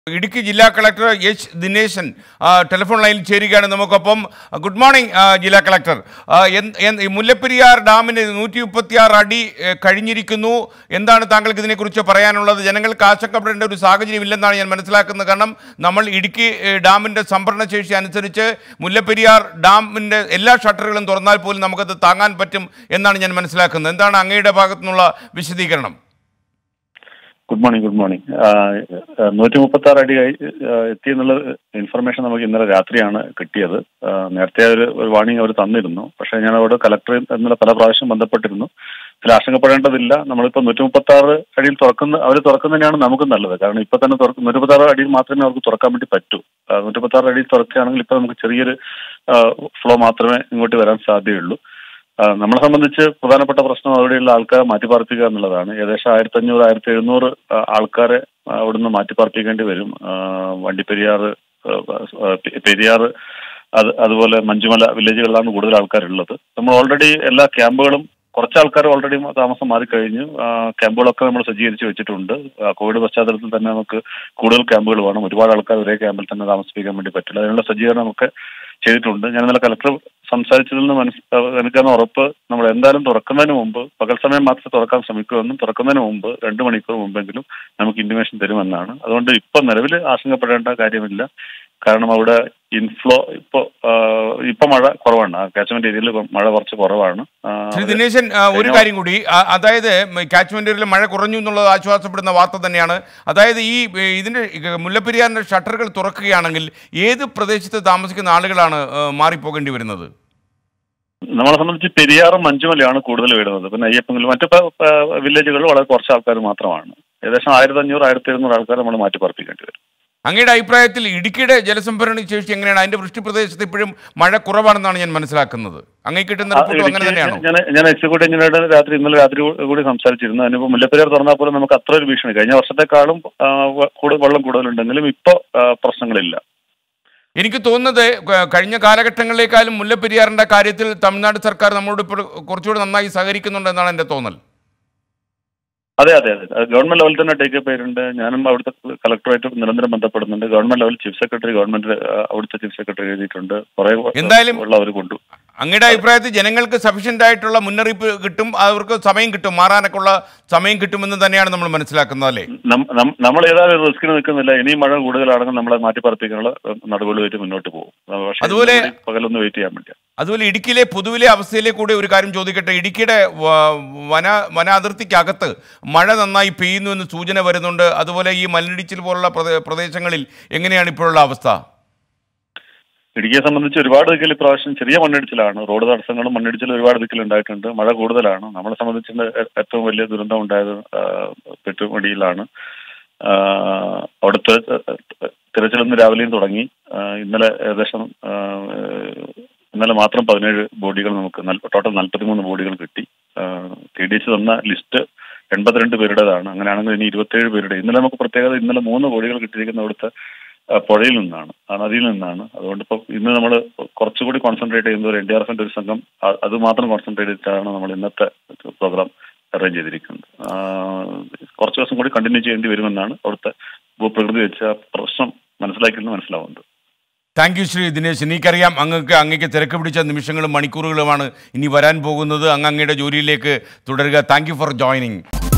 ഇടുക്കി ജില്ലാ collector H Dineshan ആ, telephone ലൈനിൽ ചേരുകയാണ് നമുക്കൊപ്പം ഗുഡ് മോർണിംഗ് ആ, ജില്ലാ കളക്ടർ ആ, എന്ത്- എന്ത്- ഈ മുല്ലപ്പെരിയാർ ഡാമിന് നൂറ്റി മുപ്പത്തിയാറ് അടി ഏ, കഴിഞ്ഞിരിക്കുന്നു എന്താണ് താങ്കൾക്ക് ഇതിനെക്കുറിച്ച് പറയാനുള്ളത് ജനങ്ങൾക്ക് ആശങ്കപ്പെടേണ്ട ഒരു സാഹചര്യം ഇല്ലെന്നാണ് ഞാൻ മനസ്സിലാക്കുന്നത് കാരണം നമ്മൾ ഇടുക്കി ഏ, ഡാമിൻ്റെ സംഭരണ ശേഷി അനുസരിച്ച് മുല്ലപ്പെരിയാർ ഡാമിൻ്റെ എല്ലാ ഷട്ടറുകളും തുറന്നാൽ പോലും നമുക്കത് താങ്ങാൻ പറ്റും എന്നാണ് ഞാൻ മനസ്സിലാക്കുന്നത് എന്താണ് അങ്ങയുടെ ഭാഗത്തു നിന്നുള്ള വിശദീകരണം ഗുഡ് മോർണിംഗ് ഗുഡ് മോർണിംഗ് നൂറ്റി മുപ്പത്തി ആറ് അടി കഴി- ആ, എത്തി എന്നുള്ള ഇൻഫർമേഷൻ നമുക്ക് ഇന്നലെ രാത്രിയാണ് കിട്ടിയത് ആ, നേരത്തെ ഒരു ഒരു വാർണിംഗ് അവർ തന്നിരുന്നു പക്ഷേ ഞാൻ അവിടെ കലക്ടർ ഇന്നലെ പല പ്രാവശ്യം ബന്ധപ്പെട്ടിരുന്നു ഇതിൽ ആശങ്കപ്പെടേണ്ടതില്ല നമ്മളിപ്പോൾ നൂറ്റി മുപ്പത്തി ആറ് അടിയിൽ തുറക്കുന്ന അവർ തുറക്കുന്നതന്നെയാണ് നമുക്ക് നല്ലത് കാരണം ഇപ്പൊ തന്നെ തുറക്കും നൂറ്റി മുപ്പത്തി ആറ് അടിയിൽ മാത്രമേ അവർക്ക് തുറക്കാൻ വേണ്ടി പറ്റൂ നൂറ്റി മുപ്പത്തി ആറ് അടിയിൽ തുറക്കുകയാണെങ്കിൽ ഇപ്പൊ നമുക്ക് ചെറിയൊരു ഫ്ലോ മാത്രമേ ഇങ്ങോട്ട് വരാൻ സാധ്യതയുള്ളൂ ആ, നമ്മളെ സംബന്ധിച്ച് പ്രധാനപ്പെട്ട പ്രശ്നം അവിടെയുള്ള ആൾക്കാരെ മാറ്റിപ്പാർപ്പിക്കുക എന്നുള്ളതാണ് ഏകദേശം ആയിരത്തി അഞ്ഞൂറ് ആയിരത്തി എഴുന്നൂറ് ആ, ആൾക്കാരെ ആ, അവിടുന്ന് മാറ്റിപ്പാർപ്പിക്കേണ്ടി വരും ആ, വണ്ടിപ്പെരിയാർ ആ, ആ, പെ- പെരിയാർ അത് അതുപോലെ മഞ്ചുമല വില്ലേജുകളിലാണ് കൂടുതൽ ആൾക്കാരുള്ളത് നമ്മൾ ഓൾറെഡി എല്ലാ ക്യാമ്പുകളും കുറച്ച് ആൾക്കാർ ഓൾറെഡി താമസം മാറിക്കഴിഞ്ഞു ആ, ക്യാമ്പുകളൊക്കെ നമ്മൾ സജ്ജീകരിച്ച് വെച്ചിട്ടുണ്ട് ആ, കോവിഡ് പശ്ചാത്തലത്തിൽ തന്നെ നമുക്ക് കൂടുതൽ ക്യാമ്പുകൾ വേണം ഒരുപാട് ആൾക്കാർ ഒരേ ക്യാമ്പിൽ തന്നെ താമസിപ്പിക്കാൻ വേണ്ടി പറ്റില്ല അതിനുള്ള സജ്ജീകരണമൊക്കെ ചെയ്തിട്ടുണ്ട് ഞാൻ ഇന്നലെ കലക്ടർ സംസാരിച്ചതിൽ നിന്ന് മനസ്സ് എനിക്കാണ് ഉറപ്പ് നമ്മൾ എന്തായാലും തുറക്കുന്നതിന് മുമ്പ് പകൽ സമയം മാത്രമേ തുറക്കാൻ ശ്രമിക്കുമെന്നും തുറക്കുന്നതിന് മുമ്പ് രണ്ട് മണിക്കൂർ മുമ്പെങ്കിലും നമുക്ക് ഇന്റിമേഷൻ തരുമെന്നാണ് അതുകൊണ്ട് ഇപ്പൊ നിലവിൽ ആശങ്കപ്പെടേണ്ട കാര്യമില്ല കാരണം അവിടെ ഇൻഫ്ലോ ഇപ്പോ ആ, ഇപ്പൊ മഴ കുറവാണ് കാച്ച്മെന്റ് ഏരിയയിൽ മഴ കുറച്ച് കുറവാണ് ആ, ശ്രീ ദിനേശൻ ആ, ഒരു കാര്യം കൂടി ആ, അതായത് കാച്ച്മെന്റ് ഏരിയയിൽ മഴ കുറഞ്ഞു എന്നുള്ളത് ആശ്വാസപ്പെടുന്ന വാർത്ത തന്നെയാണ് അതായത് ഈ ഏ, ഇതിന്റെ ഈ മുല്ലപ്പെരിയാറിന്റെ ഷട്ടറുകൾ തുറക്കുകയാണെങ്കിൽ ഏത് പ്രദേശത്ത് താമസിക്കുന്ന ആളുകളാണ് ഏ, മാറിപ്പോകേണ്ടി വരുന്നത് നമ്മളെ സംബന്ധിച്ച് പെരിയാറും മഞ്ചുമലയാണ് കൂടുതൽ വരുന്നത് പിന്നെ അയ്യപ്പങ്ങളിൽ മറ്റു പ- പ- വില്ലേജുകളിൽ വളരെ കുറച്ച് ആൾക്കാർ മാത്രമാണ് ഏകദേശം ആയിരത്തി അഞ്ഞൂറ് ആയിരത്തി എഴുന്നൂറ് ആൾക്കാർ നമ്മൾ മാറ്റി പാർപ്പിക്കേണ്ടി വരും അങ്ങയുടെ അഭിപ്രായത്തിൽ ഇടുക്കിയുടെ ജലസംഭരണ ശേഷി എങ്ങനെയാണ് അതിന്റെ വൃഷ്ടി പ്രദേശത്ത് ഇപ്പോഴും മഴ കുറവാണെന്നാണ് ഞാൻ മനസ്സിലാക്കുന്നത് അങ്ങേ കിട്ടുന്ന റിപ്പോർട്ടും അങ്ങനെ തന്നെയാണോ ഞാൻ ഞാൻ എക്സിക്യൂട്ടീവ് എഞ്ചിനീയറുടെ രാത്രി ഇന്നലെ രാത്രി കൂ- കൂടി സംസാരിച്ചിരുന്നു അതിനിപ്പോ മുല്ലപ്പെരിയാർ തുറന്നാൽ പോലും നമുക്ക് അത്ര ഒരു ഭീഷണി കഴിഞ്ഞ വർഷത്തെക്കാളും ആ, വ- കൂടുതൽ വെള്ളം കൂടുതലുണ്ടെങ്കിലും ഇപ്പൊ ആ, പ്രശ്നങ്ങളില്ല എനിക്ക് തോന്നുന്നത് ക- കഴിഞ്ഞ കാലഘട്ടങ്ങളിലേക്കാളും മുല്ലപ്പെരിയാറിന്റെ കാര്യത്തിൽ തമിഴ്നാട് സർക്കാർ നമ്മളോട് ഇപ്പോൾ കുറച്ചുകൂടി നന്നായി സഹകരിക്കുന്നുണ്ടെന്നാണ് എൻ്റെ തോന്നൽ അതെ അതെ അതെ അത് ഗവൺമെന്റ് ലെവലിൽ തന്നെ ടേക്ക് പേരുണ്ട് ഞാനും അവിടുത്തെ കളക്ടറായിട്ട് നിരന്തരം ബന്ധപ്പെടുന്നുണ്ട് government level chief secretary government ആ, അവിടുത്തെ ചീഫ് സെക്രട്ടറി എഴുതിയിട്ടുണ്ട് കുറെ എന്തായാലും- വെള്ളം അവർ കൊണ്ടു അങ്ങയുടെ അഭിപ്രായത്തിൽ ജനങ്ങൾക്ക് സഫീഷ്യൻ്റ് ആയിട്ടുള്ള മുന്നറിയിപ്പ് കിട്ടും അവർക്ക് സമയം കിട്ടും മാറാനൊക്കെ ഉള്ള സമയം കിട്ടുമെന്ന് തന്നെയാണ് നമ്മൾ മനസ്സിലാക്കുന്നത് അല്ലേ നം- നം- നമ്മൾ ഏതായാലും റിസ്കിന് നിൽക്കുന്നില്ല ഇനിയും മഴ കൂടുതലാണെങ്കിൽ നമ്മളെ മാറ്റി പറപ്പിക്കാനുള്ള നടപടികളുമായിട്ട് മുന്നോട്ട് പോകും പക്ഷേ അതുപോലെ- ഇന്ന് കൂടി പകലൊന്ന് വെയിറ്റ് ചെയ്യാൻ വേണ്ടിയാണ് അതുപോലെ ഇടുക്കിയിലെ പൊതുവിലെ അവസ്ഥയിലെ കൂടി ഒരു കാര്യം ചോദിക്കട്ടെ ഇടുക്കിയുടെ വ- വന വനാതിർത്തിക്കകത്ത് മഴ നന്നായി പെയ്യുന്നു എന്ന് സൂചന വരുന്നുണ്ട് അതുപോലെ ഈ മണ്ണിടിച്ചിൽ പോലുള്ള പ്രദേ- പ്രദേശങ്ങളിൽ എങ്ങനെയാണ് ഇപ്പോഴുള്ള അവസ്ഥ ഇടുക്കിയെ സംബന്ധിച്ച് ഒരുപാട് ദിക്കിൽ ഇപ്രാവശ്യം ചെറിയ മണ്ണിടിച്ചിലാണ് റോഡ് തടസ്സങ്ങളും മണ്ണിടിച്ചിലും ഒരുപാട് ദിക്കിൽ ഉണ്ടായിട്ടുണ്ട് മഴ കൂടുതലാണ് നമ്മളെ സംബന്ധിച്ച് ഏ- ഏറ്റവും വലിയ ദുരന്തം ഉണ്ടായത് ആ, പെട്ടുമടിയിലാണ് ആ, അവിടുത്തെ തിരച്ചിലൊന്ന് രാവിലെയും തുടങ്ങി ആ, ഇന്നലെ ഏകദേശം ആ, ഇന്നലെ മാത്രം പതിനേഴ് ബോഡികൾ നമുക്ക് നൽ- ടോട്ടൽ നാൽപ്പത്തിമൂന്ന് ബോഡികൾ കിട്ടി ടി ഡി എസ് തന്ന ലിസ്റ്റ് എൺപത്തിരണ്ട് പേരുടേതാണ് അങ്ങനെയാണെങ്കിൽ ഇനി ഇരുപത്തേഴ് പേരുടെ ഇന്നലെ നമുക്ക് പ്രത്യേകത ഇന്നലെ മൂന്ന് ബോഡികൾ കിട്ടിയിരിക്കുന്ന അവിടുത്തെ ആ, പുഴയിൽ നിന്നാണ് ആ നദിയിൽ നിന്നാണ് അതുകൊണ്ട് ഇപ്പം ഇന്ന് നമ്മൾ കുറച്ചുകൂടി കോൺസെൻട്രേറ്റ് ചെയ്യുന്ന ഒരു എൻ ഡി ആർ എഫിന്റെ ഒരു സംഘം അ- അത് മാത്രം കോൺസെൻട്രേറ്റ് ചെയ്തിട്ടാണ് നമ്മൾ ഇന്നത്തെ പ്രോഗ്രാം അറേഞ്ച് ചെയ്തിരിക്കുന്നത് ആ, കുറച്ച് ദിവസം കൂടി കണ്ടിന്യൂ ചെയ്യേണ്ടി വരുമെന്നാണ് അവിടുത്തെ ഭൂപ്രകൃതി വെച്ച പ്രശ്നം മനസ്സിലാക്കിയെന്ന് മനസ്സിലാവുന്നത് താങ്ക് യു ശ്രീ ദിനേശ് എനിക്കറിയാം അങ്ങക്ക് അങ്ങേക്ക് തിരക്ക് പിടിച്ച നിമിഷങ്ങളും മണിക്കൂറുകളുമാണ് ഇനി വരാൻ പോകുന്നത് അങ്ങ് അങ്ങയുടെ ജോലിയിലേക്ക് തുടരുക താങ്ക് യു ഫോർ ജോയിനിങ്